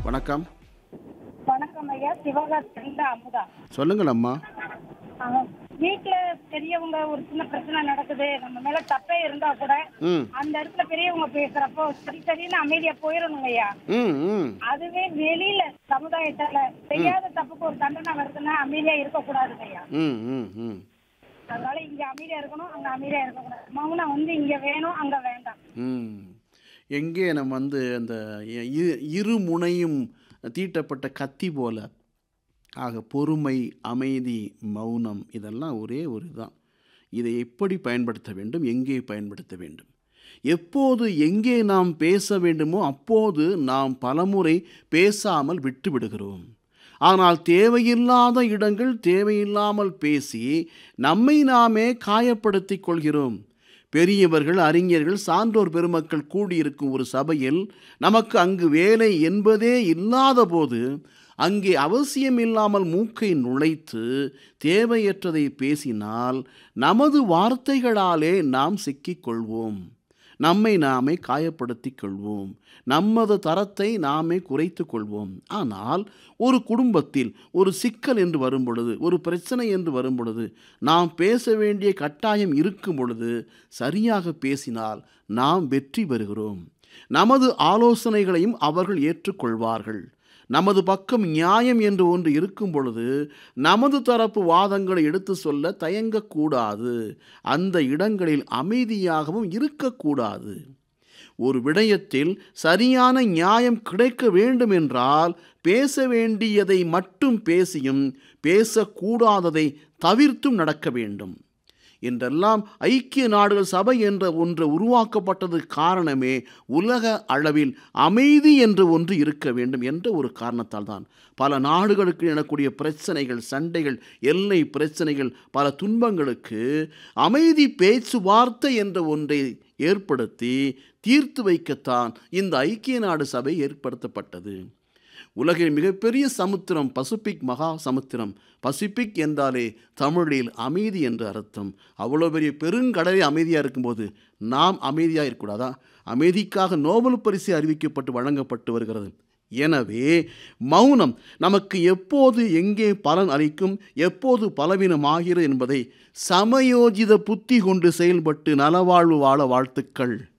வணக்கம் வணக்கம் ஐயா சிவகாசிலிருந்து அமுதா சொல்லுங்கள் அம்மா ஆஹ் வீட்ல பெரியவங்க ஒரு சின்ன பிரச்சனை நடக்குது நம்ம மேல தப்பே இருந்தா கூட ம் அந்த இடத்துல பெரியவங்க பேசுறப்போ சரி சரின்னு அமைதியா போயிடணுங்க ஐயா ம் ம் அதுவே வெளியில சமுதாயத்துல செய்யாத தப்புக்கு ஒரு தண்டனை வருதுன்னா அமைதியா இருக்கக்கூடாதுங்க ஐயா ம் ம் ம் அதனால இங்க அமைதியா இருக்கணும் அங்க அமைதியா இருக்கக்கூடாது மௌனம் வந்து இங்க வேணும் அங்க வேண்டாம் ம் எங்கே நம்ம வந்து அந்த இ- இ- இரு முனையும் தீட்டப்பட்ட கத்தி போல ஆக பொறுமை அமைதி மௌனம் இதெல்லாம் ஒரே ஒரு தான் இதை எப்படி பயன்படுத்த வேண்டும் எங்கே பயன்படுத்த வேண்டும் எப்போது எங்கே நாம் பேச வேண்டுமோ அப்போது நாம் பலமுறை பேசாமல் விட்டு விடுகிறோம் ஆனால் தேவையில்லாத இடங்கள் தேவையில்லாமல் பேசி நம்மை நாமே காயப்படுத்திக் கொள்கிறோம் பெரியவர்கள் அறிஞர்கள் சான்றோர் பெருமக்கள் கூடியிருக்கும் ஒரு சபையில் நமக்கு அங்கு வேலை என்பதே இல்லாத போது அங்கே அவசியமில்லாமல் மூக்கை நுழைத்து தேவையற்றதை பேசினால் நமது வார்த்தைகளாலே நாம் சிக்கிக்கொள்வோம் நம்மை நாமே காயப்படுத்திக் கொள்வோம் நமது தரத்தை நாமே குறைத்து கொள்வோம் ஆனால் ஒரு குடும்பத்தில் ஒரு சிக்கல் என்று வரும் பொழுது ஒரு பிரச்சனை என்று வரும் பொழுது நாம் பேச வேண்டிய கட்டாயம் இருக்கும் பொழுது சரியாக பேசினால் நாம் வெற்றி பெறுகிறோம் நமது ஆலோசனைகளையும் அவர்கள் ஏற்றுக்கொள்வார்கள் நமது பக்கம் நியாயம் என்று ஒன்று இருக்கும் பொழுது நமது தரப்பு வாதங்களை எடுத்து சொல்ல தயங்கக்கூடாது அந்த இடங்களில் அமைதியாகவும் இருக்கக்கூடாது ஒரு விடயத்தில் சரியான நியாயம் கிடைக்க வேண்டும் என்றால் பேச வேண்டியதை மட்டும் பேசியும் பேசக்கூடாததை தவிர்த்தும் நடக்க வேண்டும் என்றெல்லாம் ஐக்கிய நாடுகள் சபை என்ற ஒன்று உருவாக்கப்பட்டது காரணமே உலக அளவில் அமைதி என்று ஒன்று இருக்க வேண்டும் என்ற ஒரு காரணத்தால் தான் பல நாடுகளுக்கு எனக்கூடிய பிரச்சனைகள் சண்டைகள் எல்லை பிரச்சனைகள் பல துன்பங்களுக்கு அமைதி பேச்சுவார்த்தை என்ற ஒன்றை ஏற்படுத்தி தீர்த்து வைக்கத்தான் இந்த ஐக்கிய நாடு சபை ஏற்படுத்தப்பட்டது உலகின் மிகப்பெரிய சமுத்திரம் பசிபிக் மகா சமுத்திரம் பசிபிக் என்றாலே தமிழில் அமைதி என்று அர்த்தம் அவ்வளோ பெரிய பெருங்கடலே அமைதியாக இருக்கும்போது நாம் அமைதியாக இருக்கக்கூடாதா அமைதிக்காக நோபல் பரிசு அறிவிக்கப்பட்டு வழங்கப்பட்டு வருகிறது எனவே மௌனம் நமக்கு எப்போது எங்கே பலன் அளிக்கும் எப்போது பலவீனமாகிறது என்பதை சமயோஜித புத்தி கொண்டு செயல்பட்டு நலவாழ்வு வாழ வாழ்த்துக்கள்